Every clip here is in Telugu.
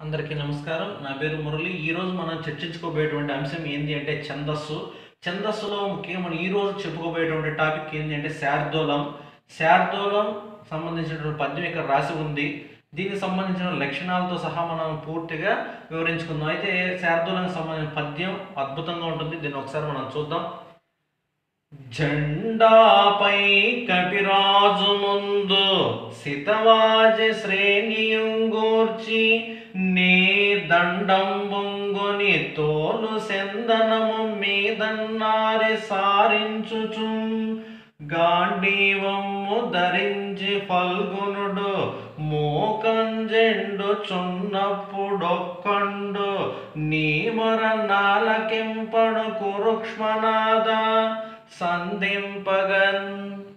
అందరికీ నమస్కారం నా పేరు మురళి ఈరోజు మనం చర్చించుకోబోయేటువంటి అంశం ఏంటి అంటే ఛందస్సు ఛందస్సులో ముఖ్యంగా మనం ఈరోజు చెప్పుకోబోయేటువంటి టాపిక్ ఏంటి అంటే శార్దూలం శార్దూలం సంబంధించినటువంటి పద్యం ఇక్కడ రాసి ఉంది దీనికి సంబంధించిన లక్షణాలతో సహా మనం పూర్తిగా వివరించుకుందాం అయితే శార్దూలానికి సంబంధించిన పద్యం అద్భుతంగా ఉంటుంది దీన్ని ఒకసారి మనం చూద్దాం జెండాపై కపిరాజు ముందు సితవాజి శ్రేణియుంగూర్చి నీ దండం బొంగుని తోలు సెందనము మీదన్నారి సారించుచు గాంధీవమ్ము ధరించి ఫల్గునుడు మోకంజెండు చున్నప్పుడొక్కండు నీ మరణాలకింపడు కురుక్ష్మనాద సంధింపగన్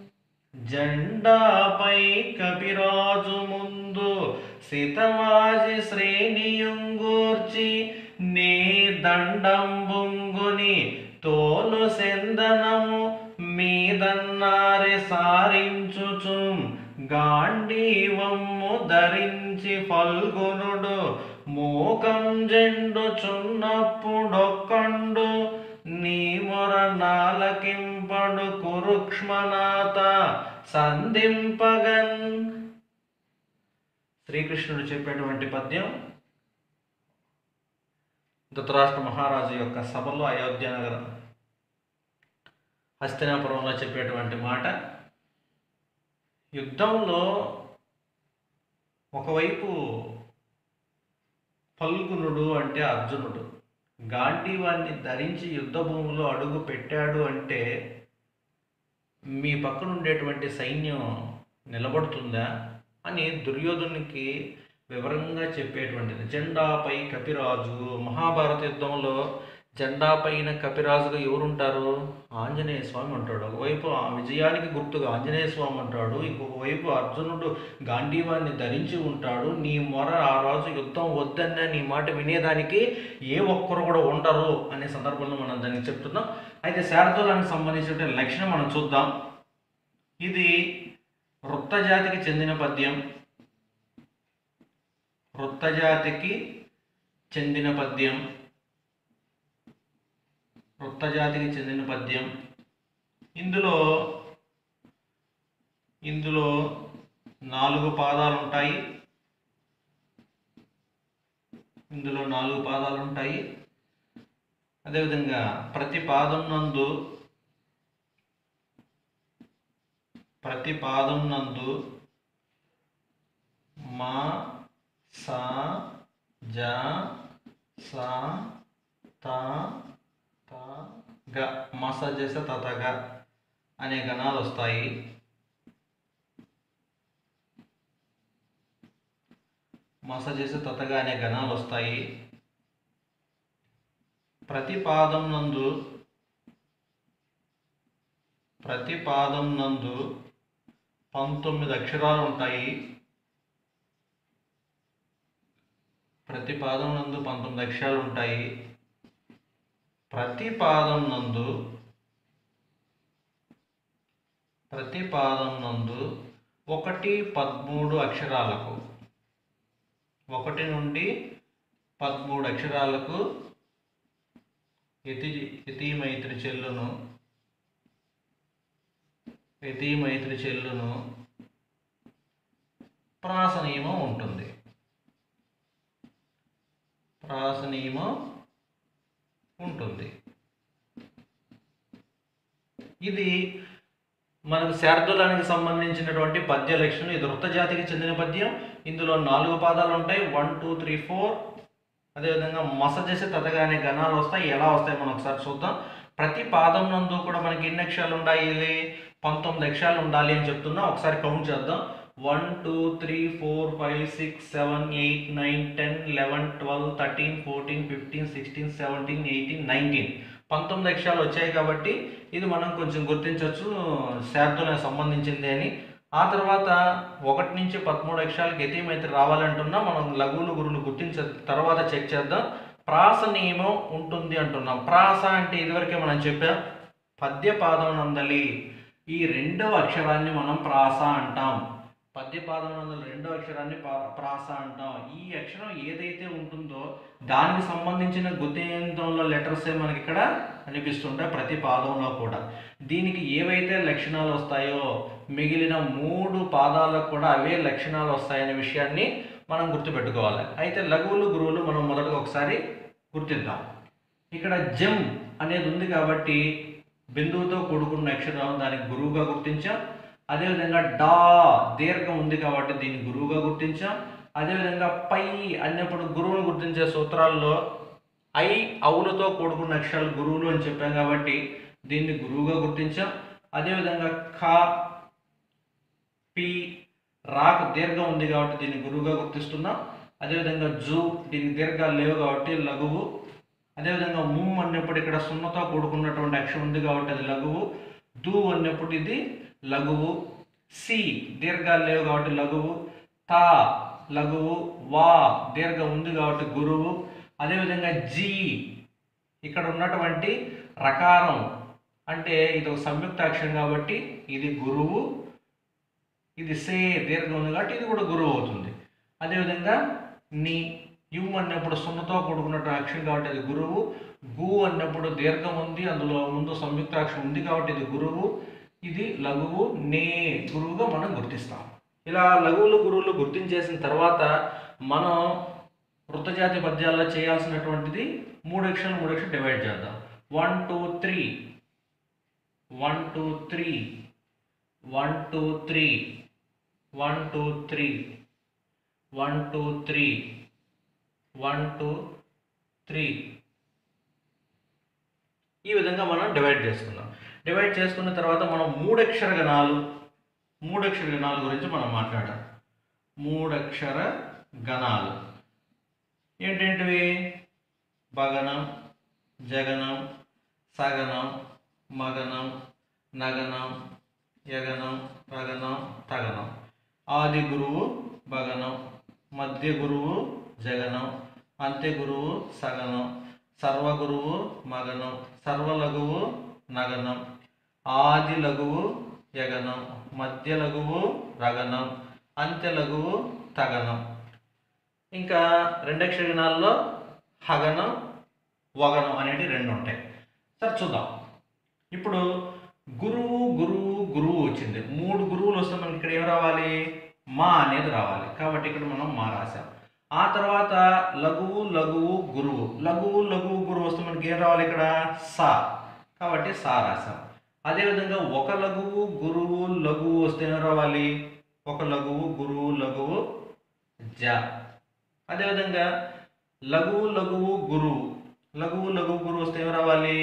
జెండాపై కపిరాజు ముందు సితవాజి శ్రేణియుంగూర్చి నీ దండం బొంగుని తోలు సెందనము మీదన్నారి సారించుచు గాంధీవమ్ము ధరించి ఫల్గునుడు మోకం జెండు చున్నప్పుడొక్కండు నీ మొరనాలకింపడు కురుక్ష్మనాథ సంధింపగన్ శ్రీకృష్ణుడు చెప్పేటువంటి పద్యం ధృతరాష్ట్ర మహారాజు యొక్క సభలో అయోధ్య నగరం హస్తినాపురంలో చెప్పేటువంటి మాట యుద్ధంలో ఒకవైపు ఫల్గునుడు అంటే అర్జునుడు గాంధీవాన్ని ధరించి యుద్ధ భూమిలో అడుగు పెట్టాడు అంటే మీ పక్కన ఉండేటువంటి సైన్యం నిలబడుతుందా అని దుర్యోధనునికి వివరంగా చెప్పేటువంటిది జెండాపై కపిరాజు మహాభారత యుద్ధంలో జెండా పైన కపిరాజుగా ఎవరుంటారు ఆంజనేయ స్వామి ఉంటాడు ఒకవైపు ఆ విజయానికి గుర్తుగా ఆంజనేయ స్వామి ఉంటాడు ఇంకొక వైపు అర్జునుడు గాంధీవాన్ని ధరించి ఉంటాడు నీ మొర ఆ రోజు యుద్ధం వద్దన్న నీ మాట వినేదానికి ఏ ఒక్కరు కూడా ఉండరు అనే సందర్భంలో మనం దానికి చెప్తున్నాం అయితే శారదూలానికి సంబంధించిన లక్షణం మనం చూద్దాం ఇది వృత్త జాతికి చెందిన పద్యం వృత్త జాతికి చెందిన పద్యం వృత్త జాతికి చెందిన పద్యం ఇందులో ఇందులో నాలుగు పాదాలు ఉంటాయి ఇందులో నాలుగు పాదాలు ఉంటాయి అదేవిధంగా ప్రతి పాదం నందు ప్రతి పాదం నందు మా సా జా సా తా తా గ మస చేసే తతగ అనే గణాలు వస్తాయి మస చేసే తతగ అనే గణాలు వస్తాయి ప్రతి పాదం నందు ప్రతి పాదం నందు పంతొమ్మిది అక్షరాలు ఉంటాయి ప్రతి పాదం నందు పంతొమ్మిది అక్షరాలు ఉంటాయి ప్రతి పాదం నందు ప్రతి పాదం నందు ఒకటి పదమూడు అక్షరాలకు ఒకటి నుండి పదమూడు అక్షరాలకు యతి యతి మైత్రి చెల్లును యతి మైత్రి చెల్లును ప్రాస నియమం ఉంటుంది ప్రాస నియమం ఉంటుంది ఇది మనకు శార్దులానికి సంబంధించినటువంటి పద్య లక్షణం ఇది వృత్త జాతికి చెందిన పద్యం ఇందులో నాలుగు పాదాలు ఉంటాయి వన్ టూ త్రీ ఫోర్ అదేవిధంగా మస చేసి తదగానే గణాలు వస్తాయి ఎలా వస్తాయి మనం ఒకసారి చూద్దాం ప్రతి పాదం నందు కూడా మనకి ఎన్ని అక్షరాలు ఉండాలి పంతొమ్మిది అక్షరాలు ఉండాలి అని చెప్తున్నా ఒకసారి కౌంట్ చేద్దాం one two three four five six seven eight nine ten eleven twelve thirteen fourteen fifteen sixteen seventeen eighteen nineteen పంతొమ్మిది అక్షరాలు వచ్చాయి కాబట్టి ఇది మనం కొంచెం గుర్తించవచ్చు శార్దులకు సంబంధించింది అని ఆ తర్వాత ఒకటి నుంచి పదమూడు అక్షరాలకి యతీమైతే రావాలంటున్నా మనం లఘువులు గురువులు గుర్తించే తర్వాత చెక్ చేద్దాం ప్రాస నియమం ఉంటుంది అంటున్నాం ప్రాస అంటే ఇదివరకే మనం చెప్పాం పద్య పాదం నందలి ఈ రెండవ అక్షరాన్ని మనం ప్రాస అంటాం పద్యపాదం నందు రెండో అక్షరాన్ని పా- ప్రాస అంటాం ఈ అక్షరం ఏదైతే ఉంటుందో దానికి సంబంధించిన గుతేంతంలో లెటర్సే మనకి ఇక్కడ కనిపిస్తుంటాయి ప్రతి పాదంలో కూడా దీనికి ఏవైతే లక్షణాలు వస్తాయో మిగిలిన మూడు పాదాలకు కూడా అవే లక్షణాలు వస్తాయనే విషయాన్ని మనం గుర్తుపెట్టుకోవాలి అయితే లఘువులు గురువులు మనం మొదటగా ఒకసారి గుర్తిద్దాం ఇక్కడ జమ్ అనేది ఉంది కాబట్టి బిందువుతో కూడుకున్న అక్షరం దానికి గురువుగా గుర్తించాం అదేవిధంగా డా దీర్ఘం ఉంది కాబట్టి దీన్ని గురువుగా గుర్తించాం అదేవిధంగా పై అన్నప్పుడు గురువును గుర్తించే సూత్రాల్లో ఐ అవులతో కూడుకున్న అక్షరాలు గురువులు అని చెప్పాం కాబట్టి దీన్ని గురువుగా గుర్తించాం అదేవిధంగా ఖ పి రాకు దీర్ఘం ఉంది కాబట్టి దీన్ని గురువుగా గుర్తిస్తున్నాం అదేవిధంగా జూ దీనికి దీర్ఘాలు లేవు కాబట్టి లఘువు అదేవిధంగా ముమ్ అన్నప్పుడు ఇక్కడ సున్నతో కూడుకున్నటువంటి అక్షరం ఉంది కాబట్టి అది లఘువు దు అన్నప్పుడు ఇది లఘువు సి దీర్ఘాలు లేవు కాబట్టి లఘువు తా లఘువు వా దీర్ఘం ఉంది కాబట్టి గురువు అదేవిధంగా జీ ఇక్కడ ఉన్నటువంటి రకారం అంటే ఇది ఒక సంయుక్త అక్షరం కాబట్టి ఇది గురువు ఇది సే దీర్ఘం ఉంది కాబట్టి ఇది కూడా గురువు అవుతుంది అదేవిధంగా ని యు అన్నప్పుడు సున్నతో కూడుకున్నట్టు అక్షరం కాబట్టి అది గురువు గు అన్నప్పుడు దీర్ఘం ఉంది అందులో ముందు సంయుక్త అక్షరం ఉంది కాబట్టి ఇది గురువు ఇది లఘువు నే గురువుగా మనం గుర్తిస్తాం ఇలా లఘువులు గురువులు గుర్తించేసిన తర్వాత మనం వృత్తజాతి పద్యాల్లో చేయాల్సినటువంటిది మూడు అక్షరాలు మూడు అక్షరాలు డివైడ్ చేద్దాం one two three one two three one two three one two three one two three one two three ఈ విధంగా మనం డివైడ్ చేసుకుందాం డివైడ్ చేసుకున్న తర్వాత మనం మూడక్షర గణాలు మూడక్షర గణాల గురించి మనం మాట్లాడాం మూడక్షర గణాలు ఏంటేంటివి భగనం జగనం సగనం మగనం నగనం యగనం రగనం తగనం ఆది గురువు భగనం మధ్య గురువు జగనం అంత్య గురువు సగనం సర్వగురువు మగనం సర్వలఘువు నగనం ఆది లఘువు యగనం మధ్య లఘువు రగనం అంత్య లఘువు తగనం ఇంకా రెండక్షర గణాల్లో హగనం వగనం అనేవి రెండు ఉంటాయి సరే చూద్దాం ఇప్పుడు గురువు గురువు గురువు వచ్చింది మూడు గురువులు వస్తే మనకి ఇక్కడ ఏం రావాలి మా అనేది రావాలి కాబట్టి ఇక్కడ మనం మా రాసాం ఆ తర్వాత లఘువు లఘువు గురువు లఘువు లఘువు గురువు వస్తే మనకి ఏం రావాలి ఇక్కడ సా కాబట్టి సా రాసాం అదేవిధంగా ఒక లఘువు గురువు లఘువు వస్తే ఏం రావాలి ఒక లఘువు గురువు లఘువు జ అదేవిధంగా లఘువు లఘువు గురువు లఘువు లఘువు గురువు వస్తే ఏం రావాలి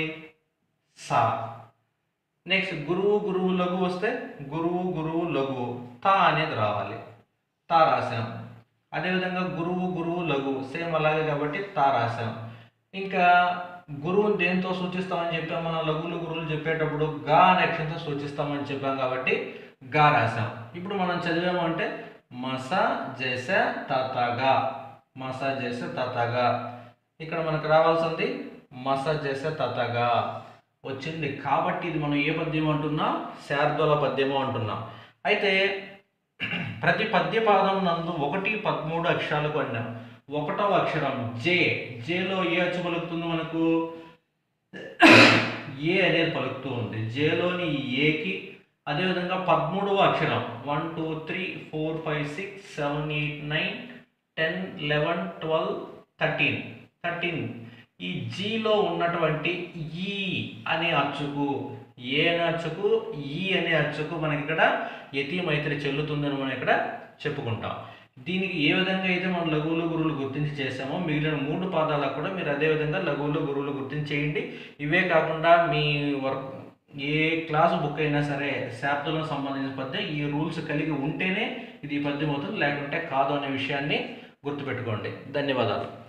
సా నెక్స్ట్ గురువు గురువు లఘు వస్తే గురువు గురువు లఘు తా అనేది రావాలి తా రాసాం అదేవిధంగా గురువు గురువు లఘు సేమ్ అలాగే కాబట్టి తా రాసాం ఇంకా గురువుని దేంతో సూచిస్తామని చెప్పాం మనం లఘువులు గురువులు చెప్పేటప్పుడు గా అనే అక్షరంతో సూచిస్తామని చెప్పాం కాబట్టి గా రాసాం ఇప్పుడు మనం చదివాము అంటే మస జెస తతగా మస జెస తతగా ఇక్కడ మనకు రావాల్సింది మస జెస తతగా వచ్చింది కాబట్టి ఇది మనం ఏ పద్యం అంటున్నాం శార్దూల పద్యము అంటున్నాం అయితే ప్రతి పద్య పాదం నందు ఒకటి పదమూడు అక్షరాలకు అన్నాం ఒకటవ అక్షరం జే జేలో ఏ అచ్చు పలుకుతుంది మనకు ఏ అనేది పలుకుతూ ఉంది జేలోని ఏకి అదేవిధంగా పదమూడవ అక్షరం one two three four five six seven eight nine ten eleven twelve thirteen thirteen ఈ జీలో ఉన్నటువంటి ఈ అనే అచ్చుకు ఏ అనే అచ్చుకు ఈ అనే అచ్చుకు మనకి ఇక్కడ యతి మైత్రి చెల్లుతుందని మనం ఇక్కడ చెప్పుకుంటాం దీనికి ఏ విధంగా అయితే మనం లఘువులు గురువులు గుర్తించి చేసామో మిగిలిన మూడు పాదాలకు కూడా మీరు అదే విధంగా లఘువులు గురువులు గుర్తించి చేయండి ఇవే కాకుండా మీ వర్క్ ఏ క్లాసు బుక్ అయినా సరే శాబ్దులకు సంబంధించిన పద్యం ఈ రూల్స్ కలిగి ఉంటేనే ఇది ఈ పద్యం అవుతుంది లేకుంటే కాదు అనే విషయాన్ని గుర్తుపెట్టుకోండి ధన్యవాదాలు